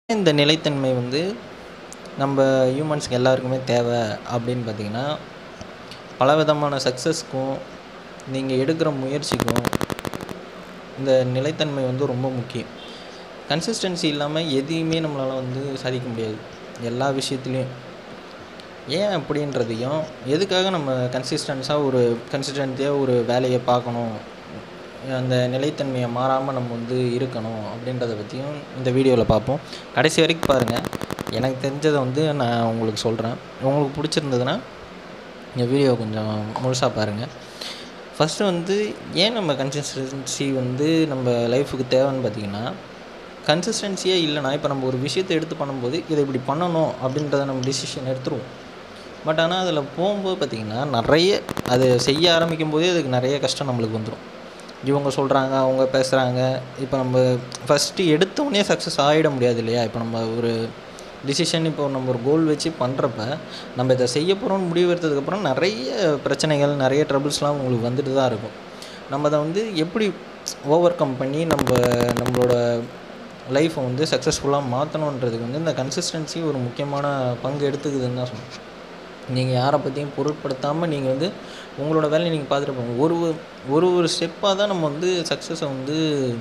இந்த நிலைத்தன்மை வந்து நம்ம ஹியூமன்ஸ்க்கு எல்லாருக்குமே தேவை அப்படின்னு பார்த்தீங்கன்னா பலவிதமான சக்ஸஸ்க்கும் நீங்கள் எடுக்கிற முயற்சிக்கும் இந்த நிலைத்தன்மை வந்து ரொம்ப முக்கியம் கன்சிஸ்டன்சி இல்லாமல் எதையுமே நம்மளால் வந்து சாதிக்க முடியாது எல்லா விஷயத்துலையும் ஏன் அப்படின்றதையும் எதுக்காக நம்ம கன்சிஸ்டன்ஸாக ஒரு கன்சிஸ்டன்ட்டியாக ஒரு வேலையை பார்க்கணும் அந்த நிலைத்தன்மையை மாறாமல் நம்ம வந்து இருக்கணும் அப்படின்றத பற்றியும் இந்த வீடியோவில் பார்ப்போம் கடைசி வரைக்கும் பாருங்கள் எனக்கு தெரிஞ்சதை வந்து நான் உங்களுக்கு சொல்கிறேன் உங்களுக்கு பிடிச்சிருந்ததுன்னா இந்த வீடியோ கொஞ்சம் முழுசாக பாருங்கள் ஃபஸ்ட்டு வந்து ஏன் நம்ம கன்சிஸ்டன்சி வந்து நம்ம லைஃபுக்கு தேவைன்னு பார்த்தீங்கன்னா கன்சிஸ்டன்சியே இல்லைனா இப்போ நம்ம ஒரு விஷயத்தை எடுத்து பண்ணும்போது இதை இப்படி பண்ணணும் அப்படின்றத நம்ம டிசிஷன் எடுத்துருவோம் பட் ஆனால் அதில் போகும்போது பார்த்திங்கன்னா நிறைய அது செய்ய ஆரம்பிக்கும் போதே அதுக்கு நிறைய கஷ்டம் நம்மளுக்கு வந்துடும் இவங்க சொல்கிறாங்க அவங்க பேசுகிறாங்க இப்போ நம்ம ஃபஸ்ட்டு எடுத்தோடனே சக்ஸஸ் ஆகிட முடியாது இல்லையா இப்போ நம்ம ஒரு டிசிஷன் இப்போ நம்ம ஒரு கோல் வச்சு பண்ணுறப்ப நம்ம இதை செய்ய போகிறோம்னு முடிவு எடுத்ததுக்கப்புறம் நிறைய பிரச்சனைகள் நிறைய ட்ரபிள்ஸ்லாம் உங்களுக்கு வந்துட்டு தான் இருக்கும் நம்ம அதை வந்து எப்படி ஓவர் கம் பண்ணி நம்ம நம்மளோட லைஃப்பை வந்து சக்ஸஸ்ஃபுல்லாக மாற்றணுன்றதுக்கு வந்து இந்த கன்சிஸ்டன்சி ஒரு முக்கியமான பங்கு எடுத்துக்குதுன்னு தான் சொல்லணும் நீங்கள் யாரை பற்றியும் பொருட்படுத்தாமல் நீங்கள் வந்து உங்களோட வேலையை நீங்கள் பார்த்துட்டு போங்க ஒரு ஒரு ஒரு ஸ்டெப்பாக தான் நம்ம வந்து சக்ஸஸை வந்து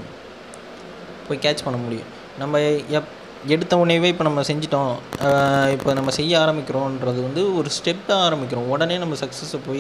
போய் கேட்ச் பண்ண முடியும் நம்ம எப் எடுத்த உடனேவே இப்போ நம்ம செஞ்சிட்டோம் இப்போ நம்ம செய்ய ஆரம்பிக்கிறோன்றது வந்து ஒரு ஸ்டெப்பாக ஆரம்பிக்கிறோம் உடனே நம்ம சக்ஸஸை போய்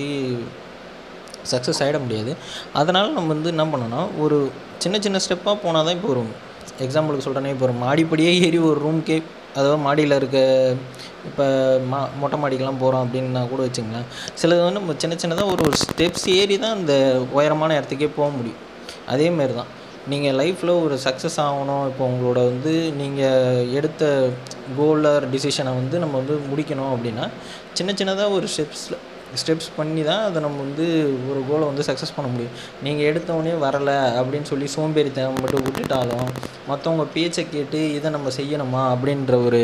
சக்ஸஸ் ஆகிட முடியாது அதனால் நம்ம வந்து என்ன பண்ணோன்னா ஒரு சின்ன சின்ன ஸ்டெப்பாக போனால் தான் இப்போ ஒரு எக்ஸாம்பிளுக்கு சொல்கிறேனே இப்போ ஒரு மாடிப்படியே ஏறி ஒரு ரூம்க்கே அதாவது மாடியில் இருக்க இப்போ மா மொட்டை மாடிக்கெலாம் போகிறோம் அப்படின்னா கூட வச்சுங்களேன் சிலது வந்து நம்ம சின்ன சின்னதாக ஒரு ஒரு ஸ்டெப்ஸ் ஏறி தான் அந்த உயரமான இடத்துக்கே போக முடியும் அதேமாரி தான் நீங்கள் லைஃப்பில் ஒரு சக்ஸஸ் ஆகணும் இப்போ உங்களோட வந்து நீங்கள் எடுத்த கோலர் டிசிஷனை வந்து நம்ம வந்து முடிக்கணும் அப்படின்னா சின்ன சின்னதாக ஒரு ஸ்டெப்ஸில் ஸ்டெப்ஸ் பண்ணி தான் அதை நம்ம வந்து ஒரு கோலை வந்து சக்ஸஸ் பண்ண முடியும் நீங்கள் எடுத்தவொடனே வரலை அப்படின்னு சொல்லி சோம்பேறித்தனம் மட்டும் விட்டுட்டாலும் மற்றவங்க பேச்சை கேட்டு இதை நம்ம செய்யணுமா அப்படின்ற ஒரு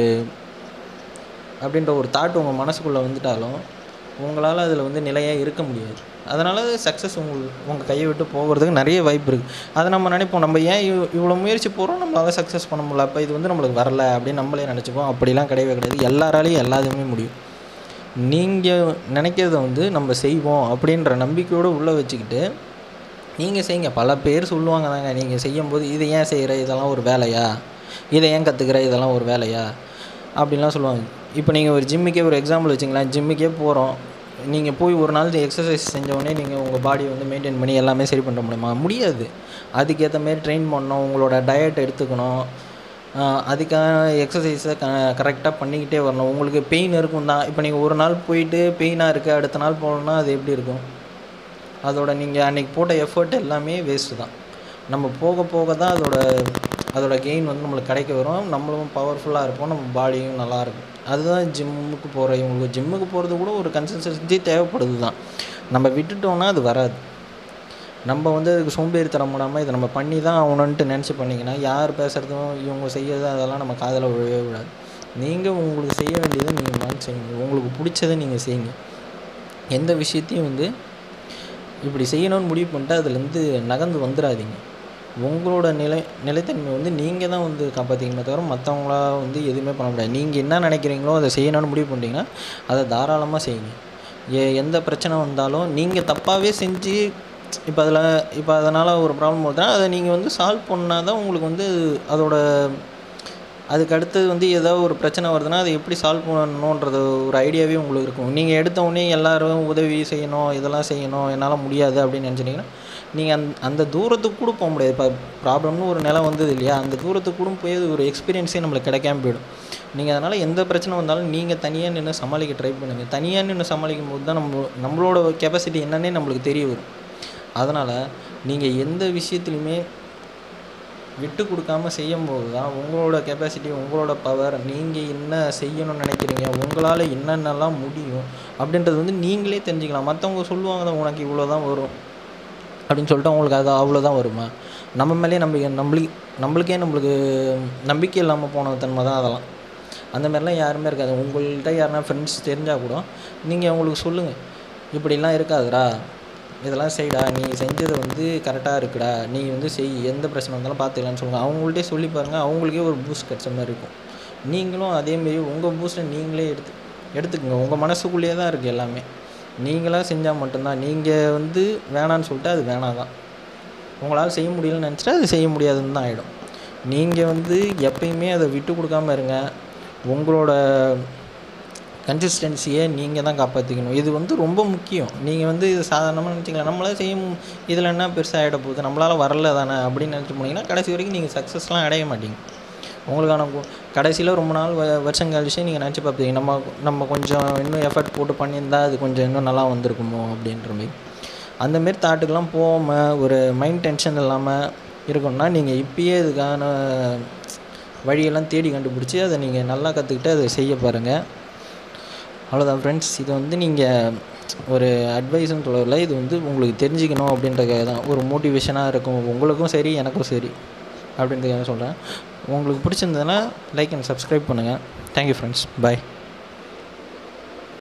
அப்படின்ற ஒரு தாட் உங்கள் மனசுக்குள்ளே வந்துட்டாலும் உங்களால் அதில் வந்து நிலையாக இருக்க முடியாது அதனால் சக்ஸஸ் உங்கள் உங்கள் கையை விட்டு போகிறதுக்கு நிறைய வாய்ப்பு இருக்குது அதை நம்ம நினைப்போம் நம்ம ஏன் இவ் இவ்வளோ முயற்சி போகிறோம் நம்மளால் சக்ஸஸ் பண்ண முடியல அப்போ இது வந்து நம்மளுக்கு வரல அப்படின்னு நம்மளே நினச்சிப்போம் அப்படிலாம் கிடையவே கிடையாது எல்லாராலையும் எல்லாத்துமே முடியும் நீங்கள் நினைக்கிறத வந்து நம்ம செய்வோம் அப்படின்ற நம்பிக்கையோடு உள்ளே வச்சுக்கிட்டு நீங்கள் செய்யுங்க பல பேர் சொல்லுவாங்க தாங்க நீங்கள் செய்யும்போது இதை ஏன் செய்கிற இதெல்லாம் ஒரு வேலையா இதை ஏன் கற்றுக்கிற இதெல்லாம் ஒரு வேலையா அப்படின்லாம் சொல்லுவாங்க இப்போ நீங்கள் ஒரு ஜிம்முக்கே ஒரு எக்ஸாம்பிள் வச்சிங்களேன் ஜிம்முக்கே போகிறோம் நீங்கள் போய் ஒரு நாள் எக்ஸசைஸ் செஞ்சவொடனே நீங்கள் உங்கள் பாடியை வந்து மெயின்டைன் பண்ணி எல்லாமே சரி பண்ண முடியுமா முடியாது அதுக்கேற்ற மாரி ட்ரெயின் பண்ணணும் உங்களோட டயட் எடுத்துக்கணும் அதுக்கான எக்ஸசைஸை க கரெக்டாக பண்ணிக்கிட்டே வரணும் உங்களுக்கு பெயின் இருக்கும் தான் இப்போ நீங்கள் ஒரு நாள் போயிட்டு பெயினாக இருக்குது அடுத்த நாள் போகணுன்னா அது எப்படி இருக்கும் அதோட நீங்கள் அன்றைக்கி போட்ட எஃபர்ட் எல்லாமே வேஸ்ட்டு தான் நம்ம போக போக தான் அதோட அதோட கெயின் வந்து நம்மளுக்கு கிடைக்க வரும் நம்மளும் பவர்ஃபுல்லாக இருப்போம் நம்ம பாடியும் நல்லாயிருக்கும் அதுதான் ஜிம்முக்கு போகிற இவங்களுக்கு ஜிம்முக்கு போகிறது கூட ஒரு கன்சிஸ்டன்சி தேவைப்படுது தான் நம்ம விட்டுட்டோன்னா அது வராது நம்ம வந்து அதுக்கு சோம்பேறித்தனம் பண்ணாமல் இதை நம்ம பண்ணி தான் ஆகணுன்ட்டு நினச்சி பண்ணிங்கன்னா யார் பேசுகிறதும் இவங்க செய்யறது அதெல்லாம் நம்ம காதில் விழவே விடாது நீங்கள் உங்களுக்கு செய்ய வேண்டியதை நீங்கள் மாற்றி செய்யுங்க உங்களுக்கு பிடிச்சதை நீங்கள் செய்யுங்க எந்த விஷயத்தையும் வந்து இப்படி செய்யணும்னு முடிவு பண்ணிட்டு அதுலேருந்து நகர்ந்து வந்துடாதீங்க உங்களோட நிலை நிலைத்தன்மை வந்து நீங்கள் தான் வந்து காப்பாற்றிக்கணுமே தவிர மற்றவங்களா வந்து எதுவுமே பண்ண முடியாது நீங்கள் என்ன நினைக்கிறீங்களோ அதை செய்யணும்னு முடிவு பண்ணிட்டீங்கன்னா அதை தாராளமாக செய்யுங்க எ எந்த பிரச்சனை வந்தாலும் நீங்கள் தப்பாகவே செஞ்சு இப்போ அதில் இப்போ அதனால் ஒரு ப்ராப்ளம் வருதுன்னா அதை நீங்கள் வந்து சால்வ் பண்ணால் தான் உங்களுக்கு வந்து அதோட அதுக்கு அடுத்தது வந்து ஏதாவது ஒரு பிரச்சனை வருதுன்னா அதை எப்படி சால்வ் பண்ணணுன்றது ஒரு ஐடியாவே உங்களுக்கு இருக்கும் நீங்கள் எடுத்த உடனே எல்லோரும் உதவி செய்யணும் இதெல்லாம் செய்யணும் என்னால் முடியாது அப்படின்னு நினச்சிட்டிங்கன்னா நீங்கள் அந் அந்த தூரத்துக்கு கூட போக முடியாது இப்போ ப்ராப்ளம்னு ஒரு நிலை வந்தது இல்லையா அந்த தூரத்துக்கு கூட போய் ஒரு எக்ஸ்பீரியன்ஸே நம்மளுக்கு கிடைக்காம போயிடும் நீங்கள் அதனால் எந்த பிரச்சனை வந்தாலும் நீங்கள் தனியாக நின்று சமாளிக்க ட்ரை பண்ணுங்கள் தனியாக நின்று சமாளிக்கும் போது தான் நம்ம நம்மளோட கெப்பாசிட்டி என்னன்னே நம்மளுக்கு தெரிய வரும் அதனால் நீங்கள் எந்த விஷயத்துலையுமே விட்டு கொடுக்காம செய்யும்போது தான் உங்களோட கெப்பாசிட்டி உங்களோட பவர் நீங்கள் என்ன செய்யணும்னு நினைக்கிறீங்க உங்களால் என்னென்னலாம் முடியும் அப்படின்றது வந்து நீங்களே தெரிஞ்சுக்கலாம் மற்றவங்க சொல்லுவாங்க தான் உனக்கு இவ்வளோ தான் வரும் அப்படின்னு சொல்லிட்டு அவங்களுக்கு அது அவ்வளோதான் வருமா நம்ம மேலேயே நம்பிக்கை நம்மளுக்கு நம்மளுக்கே நம்மளுக்கு நம்பிக்கை இல்லாமல் போன தன்மை தான் அதெல்லாம் அந்த மாதிரிலாம் யாருமே இருக்காது உங்கள்கிட்ட யாருனா ஃப்ரெண்ட்ஸ் தெரிஞ்சால் கூட நீங்கள் அவங்களுக்கு சொல்லுங்கள் இப்படிலாம் இருக்காதுடா இதெல்லாம் செய்டா நீ செஞ்சது வந்து கரெக்டாக இருக்குடா நீ வந்து செய் எந்த பிரச்சனை வந்தாலும் பார்த்துக்கலான்னு சொல்லுங்கள் அவங்கள்ட்டே சொல்லி பாருங்கள் அவங்களுக்கே ஒரு பூஸ்ட் கிடச்ச மாதிரி இருக்கும் நீங்களும் அதேமாரி உங்கள் பூஸ்ட்டை நீங்களே எடுத்து எடுத்துக்கங்க உங்கள் மனசுக்குள்ளேயே தான் இருக்குது எல்லாமே நீங்களாக செஞ்சால் மட்டும்தான் நீங்கள் வந்து வேணான்னு சொல்லிட்டு அது வேணாம் தான் உங்களால் செய்ய முடியலன்னு நினச்சிட்டா அது செய்ய முடியாதுன்னு தான் ஆகிடும் நீங்கள் வந்து எப்பயுமே அதை விட்டு கொடுக்காம இருங்க உங்களோட கன்சிஸ்டன்சியை நீங்கள் தான் காப்பாற்றிக்கணும் இது வந்து ரொம்ப முக்கியம் நீங்கள் வந்து இது சாதாரணமாக நினச்சிக்கலாம் நம்மளால் செய்ய மு- இதில் என்ன பெருசாக ஆகிட போகுது நம்மளால் வரல தானே அப்படின்னு நினச்சிட்டு போனீங்கன்னா கடைசி வரைக்கும் நீங்கள் சக்ஸஸ்லாம் அடைய மாட்டீங்க உங்களுக்கான கடைசியில் ரொம்ப நாள் வ வருஷம் கழிச்சு நீங்கள் நினச்சி பார்ப்பீங்க நம்ம நம்ம கொஞ்சம் இன்னும் எஃபர்ட் போட்டு பண்ணியிருந்தா அது கொஞ்சம் இன்னும் நல்லா வந்திருக்குமோ அப்படின்ற மாரி அந்தமாரி தாட்டுக்கெல்லாம் போகாமல் ஒரு மைண்ட் டென்ஷன் இல்லாமல் இருக்கணும்னா நீங்கள் இப்பயே இதுக்கான வழியெல்லாம் தேடி கண்டுபிடிச்சி அதை நீங்கள் நல்லா கற்றுக்கிட்டு அதை செய்ய பாருங்கள் அவ்வளோதான் ஃப்ரெண்ட்ஸ் இது வந்து நீங்கள் ஒரு அட்வைஸ்னு சொல்லல இது வந்து உங்களுக்கு தெரிஞ்சுக்கணும் அப்படின்றதுக்காக தான் ஒரு மோட்டிவேஷனாக இருக்கும் உங்களுக்கும் சரி எனக்கும் சரி அப்படின்றதுக்காக சொல்கிறேன் உங்களுக்கு பிடிச்சிருந்ததுன்னா லைக் அண்ட் சப்ஸ்கிரைப் பண்ணுங்கள் தேங்க்யூ ஃப்ரெண்ட்ஸ் பாய்